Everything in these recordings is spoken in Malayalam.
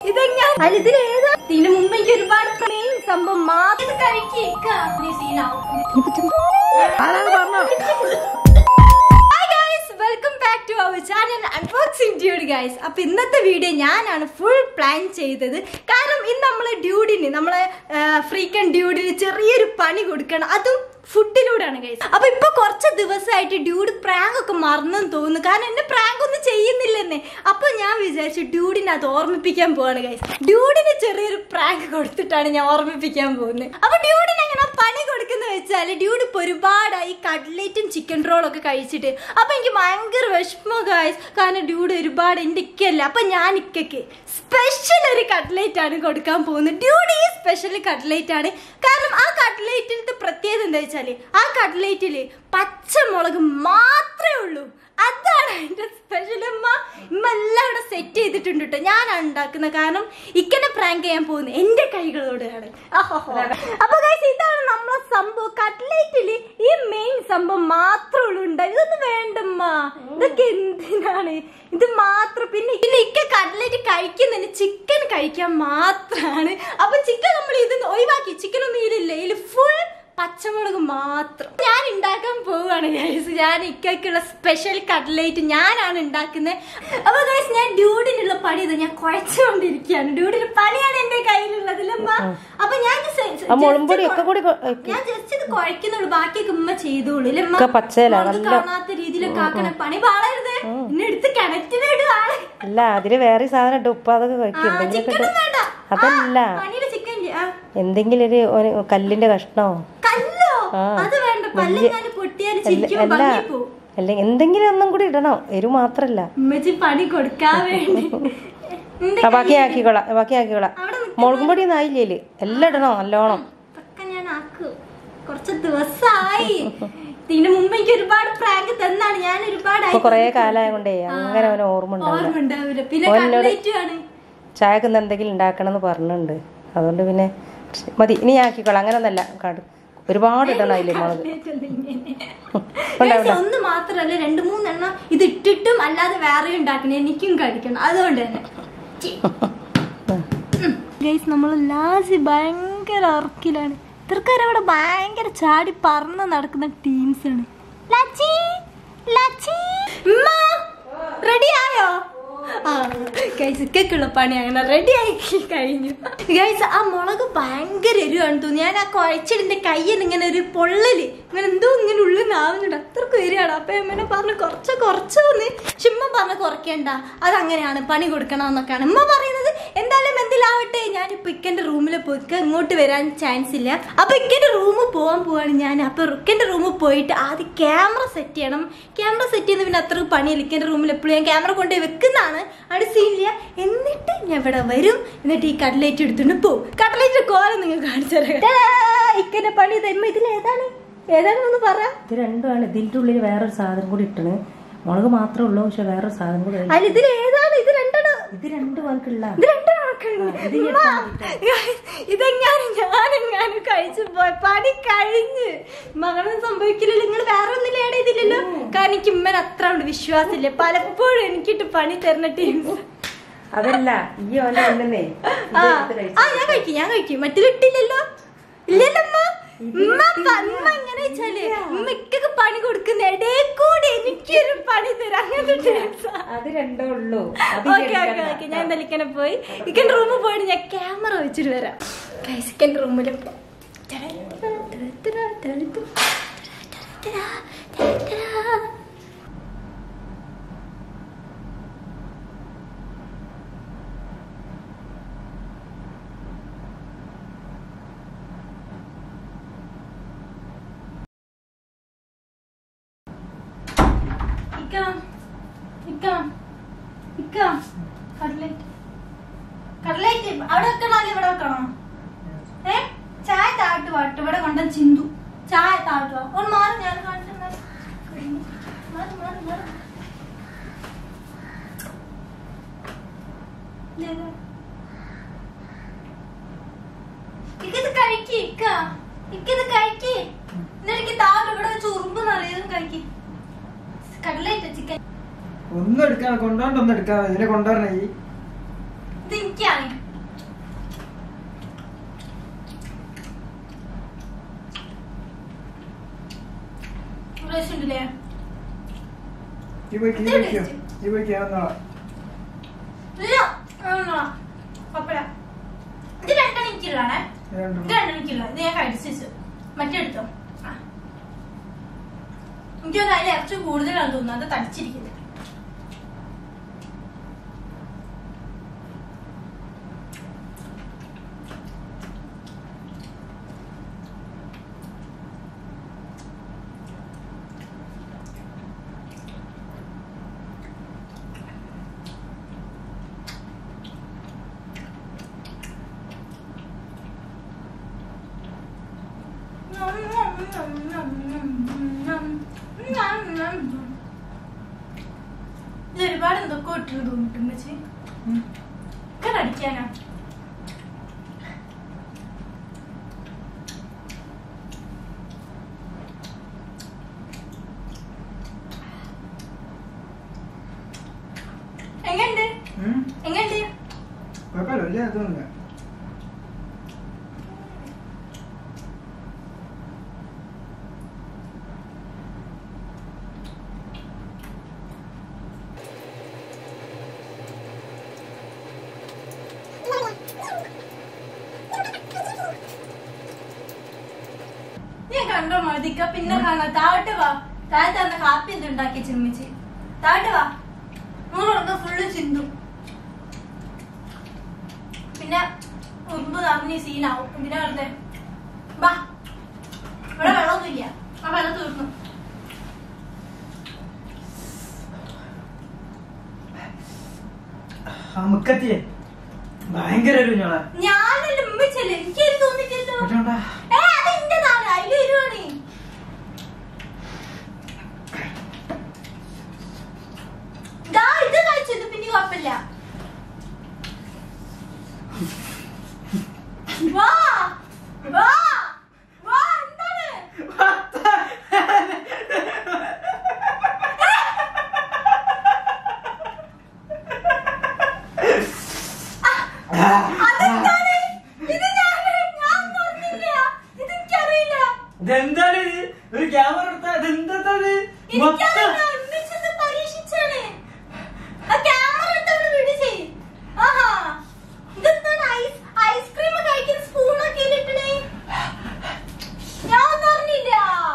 ഇതെങ്ങനെ അല്ല ഇതിൽ ഏതാ ഇതിന് മുമ്പ് എനിക്ക് ഒരുപാട് മെയിൻ സംഭവം മാത്രം കഴിക്കുക welcome back to our channel unboxing dude guys അപ്പൊ ഇന്നത്തെ വീഡിയോ ഞാനാണ് ഫുൾ പ്ലാൻ ചെയ്തത് കാരണം ഇന്ന് നമ്മള് ഡ്യൂഡിന് നമ്മളെ ഫ്രീക്കൻ ഡ്യൂഡിന് ചെറിയൊരു പണി കൊടുക്കണം അതും ഫുഡിലൂടെയാണ് ഗൈസ് അപ്പൊ ഇപ്പൊ കുറച്ച് ദിവസമായിട്ട് ഡ്യൂഡ് പ്രാങ്ക് ഒക്കെ മറന്നെന്ന് തോന്നുന്നു കാരണം എന്നെ പ്രാങ്ക് ഒന്നും ചെയ്യുന്നില്ലെന്നേ അപ്പൊ ഞാൻ വിചാരിച്ചു ഡ്യൂഡിനെ അത് ഓർമ്മിപ്പിക്കാൻ പോവാണ് ഗൈസ് ഡ്യൂഡിന് ചെറിയൊരു പ്രാങ്ക് കൊടുത്തിട്ടാണ് ഞാൻ ഓർമ്മിപ്പിക്കാൻ പോകുന്നത് അപ്പൊ ഡ്യൂഡിന് എങ്ങനെ പണി കൊടുക്കുന്ന വെച്ചാല് ഡ്യൂഡ് ഇപ്പൊ ഒരുപാടായി കട്ട്ലേറ്റും ചിക്കൻ റോളും ഒക്കെ കഴിച്ചിട്ട് അപ്പൊ എനിക്ക് ഭയങ്കര വിഷമം ഗൈസ് കാരണം ഡ്യൂഡ് ഒരുപാട് എൻ്റെ ഇക്കല്ല അപ്പൊ ഞാൻ ഇക്കയ്ക്ക് സ്പെഷ്യൽ ഒരു കട്ട്ലേറ്റ് ആണ് കൊടുക്കാൻ പോകുന്നത് ഡ്യൂഡ് ഈ സ്പെഷ്യൽ കട്ട്ലേറ്റ് ആണ് കാരണം ആ കട്ട്ലേറ്റിന്റെ പ്രത്യേകത എന്താ വെച്ചാല് ആ കട്ട്ലേറ്റില് പച്ചമുളക് മാത്രമേ ഉള്ളൂ അതാണ് അതിന്റെ സ്പെഷ്യൽ ഉമ്മ ഉമ്മ എല്ലാം ഇവിടെ സെറ്റ് ചെയ്തിട്ടുണ്ട് കേട്ടോ ഞാനാണ് ഉണ്ടാക്കുന്നത് കാരണം ഇക്കനെ പ്രാങ്ക് ചെയ്യാൻ പോകുന്നത് എന്റെ കൈകളോടെയാണ് ആഹോഹോ. അപ്പൊ ഗൈസ് ഇതാണ് നമ്മളെ സംഭവം കട്ട്ലേറ്റില് ഈ മെയിൻ സംഭവം മാത്രമേ ഉള്ളൂ ഉണ്ടായി ഇതൊന്നും വേണ്ടമ്മ ഇതൊക്കെ എന്തിനാണ് ഇത് മാത്രം പിന്നെ പിന്നെ ഇക്ക കട്ട്ലേറ്റ് കഴിക്കുന്നതിന് ചിക്കൻ കഴിക്കാൻ മാത്രമാണ് അപ്പൊ ചിക്കൻ നമ്മൾ ഇത് ഒഴിവാക്കി ചിക്കൻ ഒന്നും ഇതിലില്ല ഇതിൽ ഫുൾ പച്ചമുളക് മാത്രം ഞാൻ ഉണ്ടാക്കാൻ പോവുകയാണ് ഗൈസ് ഞാൻ ഇക്കുള്ള സ്പെഷ്യൽ കട്ട്ലേറ്റ് ഞാനാണ് ഉണ്ടാക്കുന്നത് അപ്പൊ ഗൈസ് ഞാൻ ഡ്യൂഡിനുള്ള പണി ഇത് ഞാൻ കുഴച്ചുകൊണ്ടിരിക്കുകയാണ് ഡ്യൂഡിന്റെ പണിയാണ് എന്റെ കയ്യിലുള്ളതിലമ്മ അപ്പൊ ഞാൻ ഇത് സെ- ആ മുളമ്പൊടി ഒക്കെ കൂടി കൊ- ഞാൻ ജസ്റ്റ് ഇത് കുഴക്കുന്നുള്ളൂ ബാക്കിയൊക്കെ ഉമ്മ ചെയ്തോളൂ ഇല്ലേ ഉമ്മ? ഒക്കെ പച്ചയിലാ, മുളക് നല്ല- കാണാത്ത രീതിയിലൊക്കെ ആക്കണ പണി പാളരുത് എന്നെ എടുത്ത് കിണറ്റിലിടുകയാണ് അല്ല അതില് വേറെ സാധനം ഇട്ട് ഉപ്പ് അതൊക്കെ കഴിക്കും എന്തെങ്കിലുമൊക്കെ ചിക്കനും ഇട്ട് വേണ്ട അതല്ല പണിയുടെ ചിക്കൻ എന്തെങ്കിലും ഒരു ഒരു കല്ലിന്റെ കഷ്ണോ കല്ലോ ആ. അത് വേണ്ട പല്ലെങ്ങാനും പൊട്ടിയാലും ചിരിക്കും അല്ല ഭംഗി പോവും അല്ല എന്തെങ്കിലും ഒന്നും കൂടി ഇടണം എരു മാത്രല്ല ഉമ്മച്ചി പണി കൊടുക്കാൻ വേണ്ടി എന്റെ ആ ബാക്കി ആക്കിക്കോളാം ബാക്കി ആക്കിക്കോളാം അവിടെ മുളകും പൊടി ഒന്നും ആയില്ലേല് എല്ലാം ഇടണം നല്ലോണം പക്ക ഞാൻ ആക്കും കുറച്ച് ദിവസമായി ഇതിന് മുമ്പ് എനിക്ക് ഒരുപാട് പ്രാങ്ക് തന്നാണ് ഞാൻ ഒരുപാട് ഇപ്പൊ കൊറേ കാലമായ കൊണ്ടേ അങ്ങനെ അവന് ഓർമ്മ ഉണ്ടാവില്ല ഓർമ്മ ഉണ്ടാവില്ല പിന്നെ ഓൻ എന്നോട് കട്ട്ലേറ്റും ആണ് ചായക്ക് ഇന്ന് എന്തെങ്കിലും ഉണ്ടാക്കണം എന്ന് പറഞ്ഞിട്ടുണ്ട് അതുകൊണ്ട് പിന്നെ മതി ഇനി ഞാൻ ആക്കിക്കോളാം അങ്ങനെ ഒന്നല്ല കാട് ഒരുപാട് ഇടണം അതില് മുളക് Guys, ഒന്ന് മാത്രല്ല രണ്ട് മൂന്നെണ്ണം ഇത് ഇട്ടിട്ടും അല്ലാതെ വേറെ ഉണ്ടാക്കണം എനിക്കും കഴിക്കണം അതുകൊണ്ട് തന്നെ ഗൈസ് നമ്മൾ ലാസ്റ്റ് ഭയങ്കര അറക്കിലാണ് ഇത്രക്കാരവിടെ ഭയങ്കര ചാടി പറന്ന് നടക്കുന്ന ടീംസ് ആണ് ലച്ചി ലച്ചി റെഡി ആയോ ആ ഗൈസ് ഇക്കുള്ള പണി അങ്ങനെ റെഡി ആയി കഴിഞ്ഞു ഗൈസ് ആ മുളക് ഭയങ്കര എരിവാണ് തോന്നി ഞാൻ ആ കുഴച്ചിടിന്റെ കയ്യിൽ ഇങ്ങനെ ഒരു പൊള്ളല് ഇങ്ങനെ എന്തോ ഇങ്ങനെ ഉള്ളിൽ നാവുന്നുണ്ട് അത്രക്കും എരിയാണ് അപ്പൊ എമ്മനെ പറഞ്ഞു കുറച്ച് കുറച്ച് തോന്നി പക്ഷെ ഉമ്മ പറഞ്ഞ കുറയ്ക്കണ്ട അതങ്ങനെയാണ് പണി കൊടുക്കണമെന്നൊക്കെയാണ് ഉമ്മ പറയുന്നത് എന്തായാലും എന്തിലാവട്ടെ ഞാനിപ്പോ ഇക്കന്റെ റൂമിൽ പോയി ഇക്ക ഇങ്ങോട്ട് വരാൻ ചാൻസ് ഇല്ല അപ്പൊ ഇക്കന്റെ റൂമിൽ പോകാൻ പോവാണ് ഞാൻ അപ്പൊ ഇക്കന്റെ റൂമിൽ പോയിട്ട് ആദ്യം ക്യാമറ സെറ്റ് ചെയ്യണം ക്യാമറ സെറ്റ് ചെയ്യുന്ന പിന്നെ അത്ര പണിയില്ല ഇക്കന്റെ റൂമിൽ എപ്പോഴും ഞാൻ ക്യാമറ കൊണ്ടുപോയി വെക്കുന്നതാണ് അവിടെ സീനില്ല എന്നിട്ട് ഞാൻ ഇവിടെ വരും എന്നിട്ട് ഈ കട്ട്ലേറ്റ് എടുത്തുകൊണ്ട് പോകും കട്ട്ലേറ്റ് കോലം നിങ്ങൾ കാണിച്ചു തരാം ഇക്കന്റെ പണി തരുമ്പോ ഇതിൽ ഏതാണ് ഏതാണെന്നൊന്ന് പറ ഇത് രണ്ടുമാണ് ഇതിന്റെ ഉള്ളിൽ വേറൊരു സാധനം കൂടി ഇട്ടണ് മുളക് മാത്രമേ ഉള്ളൂ പക്ഷെ വേറൊരു സാധനം കൂടി അതിൽ- അല്ല ഇതിൽ ഏതാണ് ഇത് രണ്ടാണ് ഇത് രണ്ടു പേർക്കുള്ള ഇത് രണ്ടാണ് ഇതെങ്ങാനും ഞാനെങ്ങാനും കഴിച്ചു പോയി പണി കഴിഞ്ഞ് മകളൊന്നും സംഭവിക്കില്ലല്ലോ നിങ്ങൾ വേറെ ഒന്നും ആഡ് ചെയ്തില്ലല്ലോ കാരണം എനിക്ക് ഇമ്മൻ അത്ര ഉണ്ട് വിശ്വാസമില്ല പലപ്പോഴും എനിക്കിട്ട് പണി തരുന്ന ടീംസ് അതല്ല ഈ ഓന്റെ കൊണ്ടുവന്നേ ആ ആ, ഞാൻ കഴിക്കും ഞാൻ കഴിക്കും മറ്റിലിട്ടില്ലല്ലോ ഇല്ലല്ലോ അമ്മ ഉമ്മ പ- ഉമ്മ എങ്ങനെ വെച്ചാല് ഉമ്മക്കൊക്കെ പണി കൊടുക്കുന്ന ഇടയിൽ കൂടി എനിക്കൊരു പണി തരാം അങ്ങനത്തെ ടീംസാ അത് രണ്ടേ ഉള്ളൂ അത് ഓക്കെ ഓക്കെ ഓക്കെ ഞാൻ എന്തായാലും പോയി ഇക്കൻ റൂമിൽ പോയിട്ട് ഞാൻ ക്യാമറ വെച്ചിട്ട് വരാം ഗൈസ് ഇക്കൻ റൂമിൽ ഇക്ക ഇക്ക ഇക്ക കട്ട്ലേറ്റ് കട്ട്ലേറ്റ് അവിടെ വെക്കണോ അല്ലെ ഇവിടെ വെക്കണോ ഏ ചായ താട്ട് വാട്ട് ഇവിടെ കൊണ്ട ചിന്തു ചായ താട്ടുക ഒന്ന് മാറി ഞാൻ കാണിച്ചു മാറി മാറി മാറി ഇതേതാ? ഇക്കിത് കഴിക്ക് ഇക്ക ഇക്കിത് കഴിക്ക് എന്നിട്ട് താഴെ ഇവിടെ വെച്ച് ഉറുമ്പ് നിറയതും കഴിക്ക് കട്ട്ലേറ്റ് ചിക്കൻ ഒന്നും എടുക്കാൻ കൊണ്ടോണ്ട് ഒന്നും എടുക്കാതെ ഇതിനെ കൊണ്ടുവരണേ ഈ ഇത് എനിക്കാണ് ടേസ്റ്റ് ഉണ്ടല്ലേ ഈ പോയി ഈ പോയി ഈ പോയി കേറുന്നോളാം ഇല്ല ആണോ? കുഴപ്പമില്ല. ഇത് രണ്ടെണ്ണം എനിക്കുള്ളതാണേ ഇത് രണ്ടെണ്ണം എനിക്കുള്ള ഇത് ഞാൻ കഴിച്ചു മറ്റേ എടുത്തോ ആ. എനിക്കൊന്ന് അതിൽ ഇറച്ചി കൂടുതലാണ് തോന്നുന്നത് അത് തടിച്ചിരിക്കുന്നത് ഇത് ഒരുപാട് എന്തൊക്കെ ഇട്ടിട്ട് തോന്നിട്ടുണ്ട് വെച്ച് അടിക്കാനാ എങ്ങണ്ട് എങ്ങണ്ട് കുഴപ്പമില്ല വലിയ ഇതൊന്നുമില്ല നീ കണ്ടോ മതിക്ക പിന്നെ കാണാ താഴോട്ട് വാ താഴത്തെ അന്ന് കാപ്പി എന്ത് ഉണ്ടാക്കി ചിമ്മിച്ച് താഴോട്ട് വാ നൂറുണ്ട് ഫുള്ള് ചിന്തു പിന്നെ ഉറുമ്പ് തറഞ്ഞ് സീനാവും പിന്നെ വെറുതെ വാ ഇവിടെ വെള്ളമൊന്നുമില്ല ആ വെള്ളം തീർന്നു മുക്കത്തിയെ ഭയങ്കര ഒരു ഞോളാ ഞാനല്ല ഉമ്മച്ചല്ലേ എനിക്കൊരു തോന്നിട്ടല്ലോ പറ്റണ്ടാ ഏ അത് എന്റേതാണ് അതില് വരുവാണ് ദാ ഇത് കഴിച്ചത് പിന്നെ കുഴപ്പമില്ല വാ വാ വാ എന്താണ് അതെന്താണ് ഇത് ഞാൻ ഞാൻ പറഞ്ഞില്ല ഇത് എനിക്കറിയില്ല ഇതെന്താണ് ഇത്? ഒരു ക്യാമറ എടുത്താ ഇതെന്താ ഇത് മൊത്തം എനിക്കറിയില്ല ഉമ്മച്ചത് പരീക്ഷിച്ചാണ് ആ ക്യാമറ എടുത്തോണ്ട് വീഡിയോ ചെയ്യ് ആഹാ ഇതെന്താണ് ഐസ് ഐസ്ക്രീം കഴിക്കുന്ന സ്പൂണൊക്കെ ഇട്ടിട്ടേ ഞാൻ ഒന്നും അറിഞ്ഞില്ല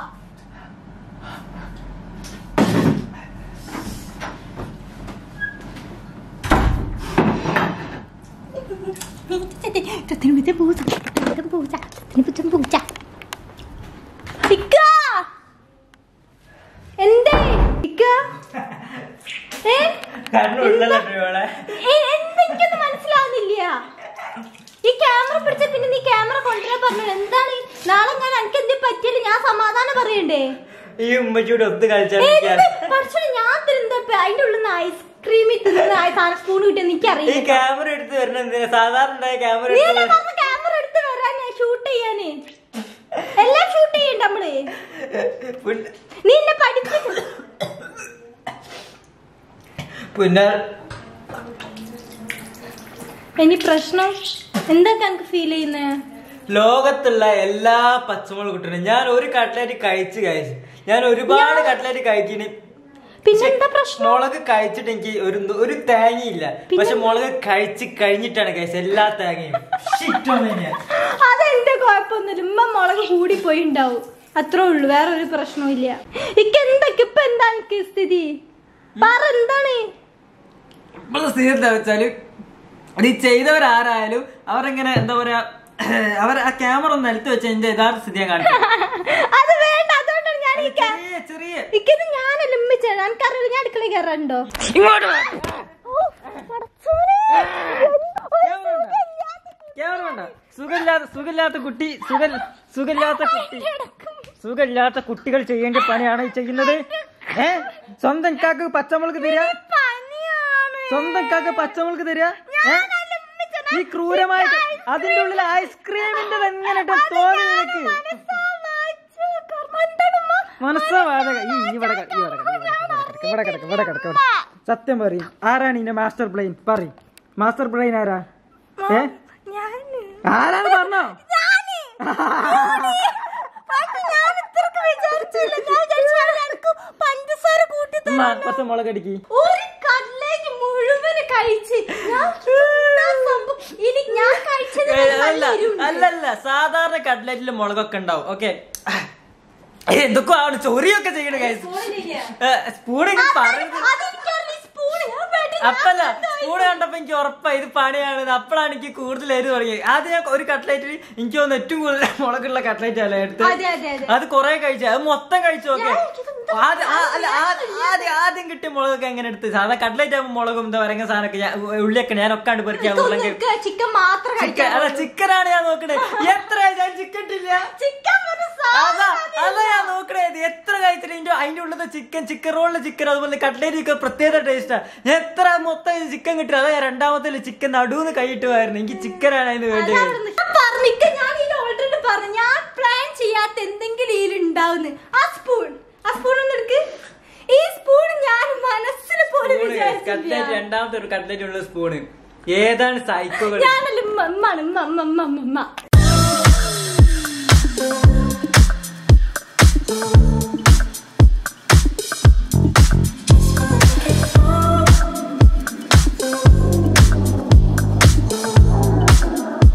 ഇക്ക! എന്തേ ഇക്ക? ഏ? കണ്ണുള്ളല്ലോ ഇവളെ ഏ, എന്താ എനിക്കൊന്നും മനസ്സിലാവുന്നില്ല ഈ ക്യാമറ പിടിച്ച പിന്നെ നീ ക്യാമറ കൊണ്ടുവരാൻ പറഞ്ഞു എന്താണ് ഈ- നാളെ ഞാൻ എനിക്ക് എന്ത് പറ്റിയാലും ഞാൻ സമാധാനം പറയണ്ടേ ഈ ഉമ്മച്ചൂടെ ഒത്ത് കളിച്ചാൽ എന്ത് പക്ഷേ ഞാൻ തിരുന്ന അതിന്റെ ഉള്ളിൽ നിന്ന് ഐസ്ക്രീമിൽ തിന്നുന്ന ആ സാധനം സ്പൂൺ കിട്ടിയ ഈ എനിക്കറിയില്ല ക്യാമറ എടുത്ത് വരണ എന്തിനാ സാധാരണ ഉണ്ടായ ക്യാമറ നീ എടുത്ത് അല്ലേ പറഞ്ഞ ക്യാമറ എടുത്ത് വരാൻ ഷൂട്ട് ചെയ്യാന് എല്ലാം ഷൂട്ട് ചെയ്യണ്ട നമ്മള് പിന്നെ- നീ എന്നെ പഠിച്ചു പിന്നെ ഇനി പ്രശ്നം എന്തൊക്കെ എനിക്ക് ഫീൽ ചെയ്യുന്നേ ലോകത്തുള്ള എല്ലാ പച്ചമുളക് കിട്ടണം ഞാൻ ഒരു കട്ട്ലേറ്റ് കഴിച്ച് കഴിച്ചു ഞാൻ ഒരുപാട് കട്ട്ലേറ്റ് കഴിക്കിന് പിന്നെ എന്താ പ്രശ്നം മുളക് കഴിച്ചിട്ട് എനിക്ക് ഒരു ഒരു തേങ്ങയില്ല പക്ഷെ മുളക് കഴിച്ച് കഴിഞ്ഞിട്ടാണ് കഴിച്ചത് എല്ലാ തേങ്ങയും Shit ഒന്നും ഇല്ല. അതെന്റെ കുഴപ്പമൊന്നുമില്ല ഉമ്മ മുളക് കൂടിപ്പോയി ഉണ്ടാവും അത്രേ ഉള്ളു വേറെ ഒരു പ്രശ്നവും ഇല്ല ഇക്ക് എന്തൊക്കെ ഇപ്പൊ എന്താ എനിക്ക് സ്ഥിതി പറ എന്താണ് ഇപ്പോഴത്തെ സ്ഥിതി എന്താ വെച്ചാല് അത് ഈ ചെയ്തവരാരായാലും അവരെങ്ങനെ എന്താ പറയാ അവർ ആ ക്യാമറ ഒന്ന് നിലത്ത് വെച്ച് എന്റെ യഥാർത്ഥ സ്ഥിതി ഞാൻ കാണിച്ചു അത് വേണ്ട അതുകൊണ്ടാണ് ഞാൻ ഈ ക്യാ- ചെറിയ ചെറിയ ഇക്കത് ഞാനല്ല ഉമ്മിച്ചാണ് എനിക്കറിയില്ല ഞാൻ അടുക്കളയിൽ കയറാനുണ്ടോ ഇങ്ങോട്ട് വാ. ഓ, പടച്ചോനെ. എന്ത് ഒരു ക്യാമറ വേണ്ട. സുഖമില്ലാത്ത ക്യാമറ വേണ്ട സുഖമില്ലാത്ത സുഖമില്ലാത്ത കുട്ടി സുഖ സുഖമില്ലാത്ത കുട്ടി കിടക്കും. സുഖമില്ലാത്ത കുട്ടികൾ ചെയ്യേണ്ട പണിയാണ് ഈ ചെയ്യുന്നത് ഏ സ്വന്തം കാക്ക് പച്ചമുളക് തരിക പനിയാണ് സ്വന്തം കാക്ക് പച്ചമുളക് തരിക ഏ ഞാനല്ല ഉമ്മിച്ചനെ. ഈ ക്രൂരമായ അതിന്റെ ഉള്ളിൽ ഐസ്ക്രീമിന്റെ എങ്ങനെ തോന്നി നിനക്ക് മനസ്സാവാച്ചു. കർമ്മ എന്താണ് ഉമ്മ? മനസ്സാവാതെ ഈ ഈ ഇവിടെ കിടക്ക്, ഈ ഇവിടെ കിടക്ക്, ഇവിടെ കിടക്ക്, ഇവിടെ കിടക്ക്, ഇവിടെ കിടക്ക്. സത്യം പറയും ആരാണ് ഇതിന്റെ മാസ്റ്റർ ബ്രെയിൻ പറയും മാസ്റ്റർ ബ്രെയിൻ ആരാ ഏ ഞാന്. ആരാന്ന് പറഞ്ഞോ ഞാന്. പക്ഷെ ഞാൻ ഇത്രക്ക് വിചാരിച്ചില്ല. ഞാൻ വിചാരിച്ചു ഞാൻ എനിക്ക് കൂട്ടി ഉമ്മ, കുറച്ച് മുളക് അടിക്കി ഒരു കട്ലേറ്റ് മുഴുവന് കഴിച്ച് ഞാൻ എന്താ സംഭവം? ഇനി ഞാൻ കഴിച്ചത് അല്ല അല്ലല്ല സാധാരണ കട്ട്ലറ്റിൽ മുളകൊക്കെ ഉണ്ടാവും ഓക്കെ എന്തൊക്കെ ആണ് ചൊറിയൊക്കെ ചെയ്യണ ഗൈസ് സ്പൂണിങ് പറയുന്നത് അപ്പല്ല സ്പൂണ് കണ്ടപ്പോ എനിക്ക് ഉറപ്പായി ഇത് പണിയാണ് അപ്പോഴാണ് എനിക്ക് കൂടുതൽ എരിവ് തുടങ്ങിയത് ആദ്യം ഞാൻ ഒരു കട്ട്ലേറ്റിൽ എനിക്ക് തോന്നുന്നു ഏറ്റവും കൂടുതൽ മുളകുള്ള കട്ട്ലേറ്റ് അല്ലേ എടുത്ത് അതെ അതെ അതെ അത് കൊറേ കഴിച്ചു അത് മൊത്തം കഴിച്ചു നോക്കെ ഞാൻ എനിക്കിതെന്താ ആദ്യം ആ- അല്ല ആ- ആദ്യം ആദ്യം കിട്ടിയ മുളകൊക്കെ എങ്ങനെ എടുത്ത് സാധാ കട്ട്ലേറ്റ് ആകുമ്പോൾ മുളകും എന്താ പറയുക സാധനമൊക്കെ ഞാൻ- ഉള്ളിയൊക്കെ ഞാൻ ഒക്കാണ്ട് പെറുക്കിയാ ഉരുളൻ ചിക്കൻ മാത്രം ചിക്കൻ അല്ല ചിക്കനാണ് ഞാൻ നോക്കണേ എത്ര ഞാൻ ചിക്കൻ ഇട്ടില്ല ചിക്കൻ അതാ അതാ ഞാൻ നോക്കണേ ഇത് എത്ര കഴിച്ചിട്ട് അതിന്റെ അതിന്റെ ഉള്ളത് ചിക്കൻ ചിക്കൻ റോളിലെ ചിക്കൻ അതുപോലെ കട്ട്ലേറ്റ് ചിക്കൻ പ്രത്യേക ടേസ്റ്റാ ഞാൻ എത്ര മൊത്തം ചിക്കൻ കിട്ടി അതാ ഞാൻ രണ്ടാമത്തെ ചിക്കൻ നടുന്ന് കൈയിട്ടുമായിരുന്നു എനിക്ക് ചിക്കനാണ് അതിന് വേണ്ടി പറഞ്ഞിട്ട് ഞാൻ ഇതിൽ ഓൾറെഡി പറഞ്ഞു ഞാൻ പ്ലാൻ ചെയ്യാത്ത എന്തെങ്കിലും ഇതിൽ ഉണ്ടാവുന്നു ആ സ്പൂൺ ആ സ്പൂൺ ഒന്ന് എടുക്ക് ഈ സ്പൂൺ ഞാൻ മനസ്സിൽ പോലും കട്ട്ലേറ്റ് വിചാരിച്ചില്ല രണ്ടാമത്തെ ഒരു കട്ട്ലേറ്റ് ഉള്ള സ്പൂണ് ഏതാണ് സൈക്കോകൾ ഞാനല്ല മമ്മാണ് മമ്മ മമ്മ